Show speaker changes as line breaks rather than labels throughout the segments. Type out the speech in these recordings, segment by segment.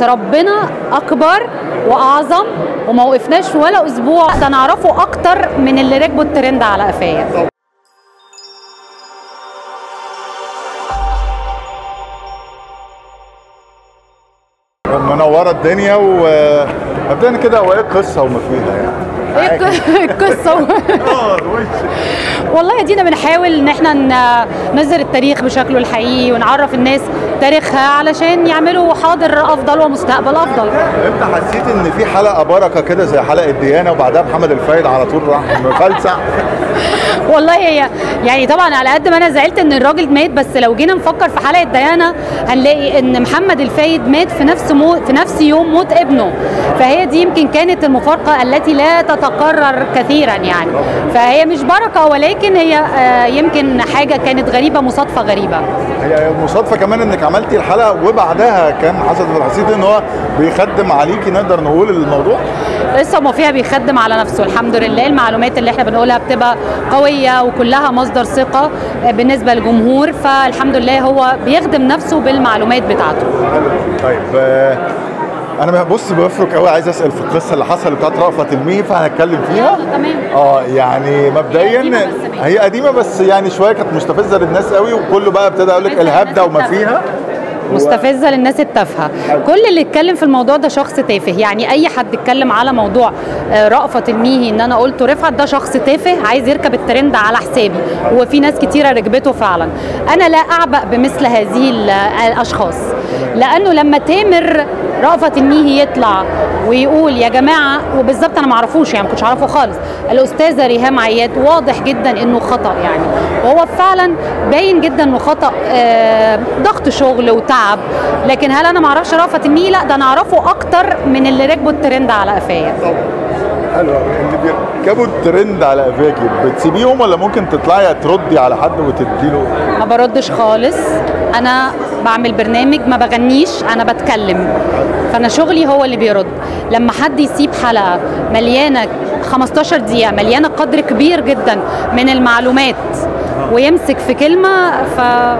ربنا اكبر واعظم وما وقفناش ولا اسبوع ده نعرفه اكتر من اللي ركبوا الترند على قفايا
منوره الدنيا ومبدئيا كده هو ايه القصه وما فيها يعني
ايه الق- القصه
اه وش
والله ادينا بنحاول ان احنا ن- نظهر التاريخ بشكله الحقيقي ونعرف الناس تاريخها علشان يعملوا حاضر افضل ومستقبل افضل
امتى حسيت ان في حلقه بركه كده زي حلقه ديانه وبعدها محمد الفايد على طول راح مفلسع
والله هي يعني طبعا على قد ما انا زعلت ان الراجل مات بس لو جينا نفكر في حلقه ديانا هنلاقي ان محمد الفايد مات في نفس مو في نفس يوم موت ابنه فهي دي يمكن كانت المفارقه التي لا تتكرر كثيرا يعني فهي مش بركه ولكن هي آه، يمكن حاجه كانت غريبه مصادفه غريبه
هي مصادفه كمان انك عملتي الحلقه وبعدها كان حصل حسيت ان هو بيخدم عليكي نقدر نقول الموضوع
لسه ما فيها بيخدم على نفسه الحمد لله المعلومات اللي احنا بنقولها بتبقى قويه وكلها مصدر ثقه بالنسبه للجمهور فالحمد لله هو بيخدم نفسه بالمعلومات بتاعته
طيب آه، انا بص بفرك قوي عايز اسال في القصه اللي حصلت بتاعت رأفت الميهي فهنتكلم فيها
يلا، تمام.
اه يعني مبدئيا
هي قديمة بس ماشي.
هي قديمه بس يعني شويه كانت مستفزه للناس قوي وكله بقى ابتدى يقول لك
مستفزة
الهبده
للناس
وما
التافهة.
فيها
مستفزه للناس التافهه كل اللي اتكلم في الموضوع ده شخص تافه يعني اي حد اتكلم على موضوع آه، رأفت الميهي ان انا قلته رفعت ده شخص تافه عايز يركب الترند على حسابي وفي ناس كتيره ركبته فعلا انا لا اعبأ بمثل هذه ال- الاشخاص لانه لما تامر رأفت الميهي يطلع ويقول يا جماعه وبالظبط انا ما اعرفوش يعني ما كنتش اعرفه خالص الاستاذه ريهام عياد واضح جدا انه خطا يعني وهو فعلا باين جدا انه خطا آه، ضغط شغل وتعب لكن هل انا ما اعرفش رأفت الميهي لا ده انا اعرفه اكتر من اللي ركبوا الترند على قفايا
حلو أوي. اللي بيركبوا الترند على قفاكي بتسيبيهم ولا ممكن تطلعي تردي على حد وتديله
ما بردش خالص انا بعمل برنامج ما بغنيش انا بتكلم فانا شغلي هو اللي بيرد لما حد يسيب حلقه مليانه 15 دقيقه مليانه قدر كبير جدا من المعلومات ويمسك في كلمه ف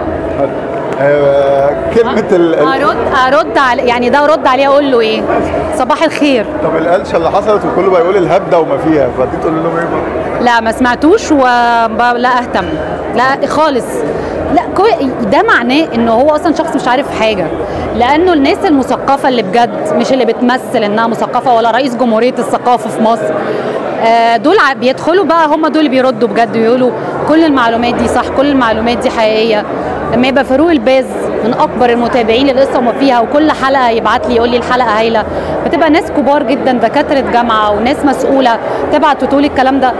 آه كلمه ال... ال...
ارد ارد على يعني ده ارد عليه اقول له ايه صباح الخير
طب القلشه اللي حصلت وكله بقى يقول الهبده وما فيها فدي تقول لهم ايه بقى؟
لا ما سمعتوش ولا اهتم لا خالص لا كو- ده معناه انه هو اصلا شخص مش عارف حاجه لانه الناس المثقفه اللي بجد مش اللي بتمثل انها مثقفه ولا رئيس جمهوريه الثقافه في مصر آه، دول ع- بيدخلوا بقى هم دول اللي بيردوا بجد ويقولوا كل المعلومات دي صح كل المعلومات دي حقيقيه لما يبقى فاروق الباز من اكبر المتابعين للقصه وما فيها وكل حلقه يبعت لي يقول لي الحلقه هايله بتبقى ناس كبار جدا دكاتره جامعه وناس مسؤوله تبعت وتقول الكلام ده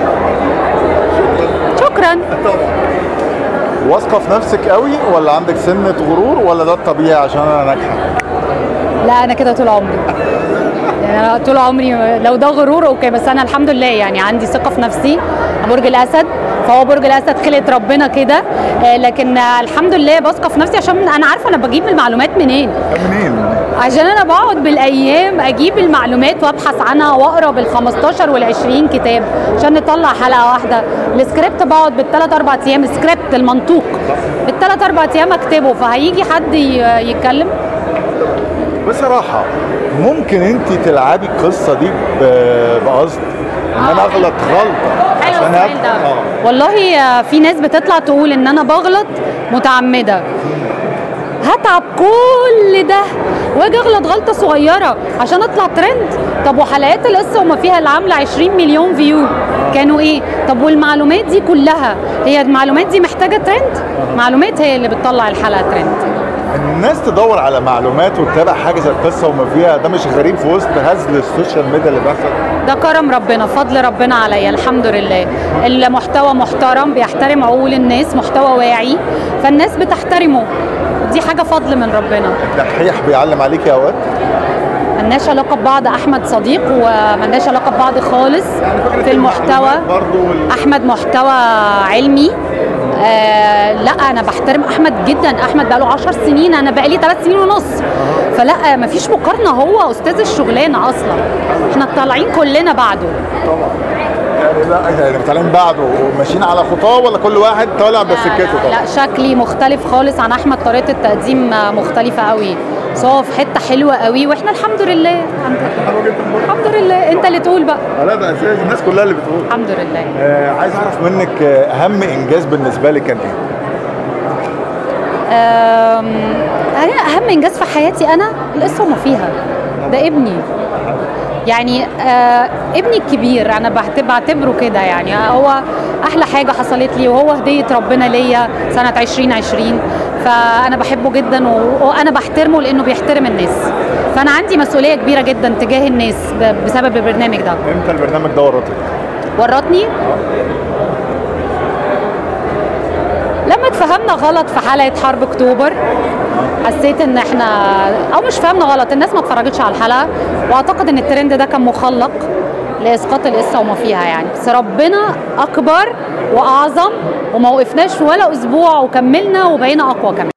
شكرا
واثقه في نفسك قوي ولا عندك سنه غرور ولا ده الطبيعي عشان انا ناجحه؟
لا انا كده طول عمري يعني انا طول عمري لو ده غرور اوكي بس انا الحمد لله يعني عندي ثقه في نفسي برج الاسد فهو برج الاسد خلقت ربنا كده آه، لكن آه، الحمد لله بثقه في نفسي عشان انا عارفه انا بجيب المعلومات منين
منين؟
عشان انا بقعد بالايام اجيب المعلومات وابحث عنها واقرا بال 15 وال 20 كتاب عشان نطلع حلقه واحده السكريبت بقعد بالثلاث اربع ايام السكريبت المنطوق بالثلاث اربع ايام اكتبه فهيجي حد ي- يتكلم
بصراحه ممكن انت تلعبي القصه دي ب- بقصد ان انا
آه.
اغلط غلطه
حلو
عشان
السؤال
أب-
ده
اه
والله آه، في ناس بتطلع تقول ان انا بغلط متعمده هتعب كل ده واجي اغلط غلطه صغيره عشان اطلع ترند طب وحلقات القصه وما فيها اللي عامله 20 مليون فيو كانوا ايه طب والمعلومات دي كلها هي المعلومات دي محتاجه ترند معلومات هي اللي بتطلع الحلقه ترند
الناس تدور على معلومات وتتابع حاجه زي القصه وما فيها ده مش غريب في وسط هزل السوشيال ميديا اللي بيحصل
ده كرم ربنا فضل ربنا عليا الحمد لله المحتوى محترم بيحترم عقول الناس محتوى واعي فالناس بتحترمه دي حاجه فضل من ربنا
الدحيح بيعلم عليكي اوقات
ملناش علاقه ببعض احمد صديق وملناش علاقه ببعض خالص في المحتوى
برضه وال...
احمد محتوى علمي آه لا انا بحترم احمد جدا احمد بقاله 10 سنين انا بقالي 3 سنين ونص فلا مفيش مقارنه هو استاذ الشغلانه اصلا احنا طالعين كلنا بعده
يعني لا يعني طالعين بعده وماشيين على خطاه ولا كل واحد طالع بسكته
لا,
طبعا
لا شكلي مختلف خالص عن احمد طريقه التقديم مختلفه قوي بس هو في حته حلوه قوي واحنا الحمد لله الحمد لله
حلوه جدا برضه.
الحمد لله انت اللي تقول بقى
آه، لا ده اساس الناس كلها اللي بتقول
الحمد لله
آه عايز اعرف منك آه، اهم انجاز بالنسبه لك كان ايه؟
أم، أنا اهم انجاز في حياتي انا القصه وما فيها ده ابني يعني آه ابني الكبير انا بعتب- بعتبره كده يعني هو احلى حاجه حصلت لي وهو هديه ربنا ليا سنه 2020 فانا بحبه جدا و- وانا بحترمه لانه بيحترم الناس فانا عندي مسؤوليه كبيره جدا تجاه الناس ب- بسبب البرنامج ده
امتى البرنامج ده ورطك؟
ورطني لما اتفهمنا غلط في حلقه حرب اكتوبر حسيت ان احنا او مش فهمنا غلط الناس ما اتفرجتش على الحلقه واعتقد ان الترند ده كان مخلق لاسقاط القصه وما فيها يعني بس ربنا اكبر واعظم وما وقفناش ولا اسبوع وكملنا وبقينا اقوى كمان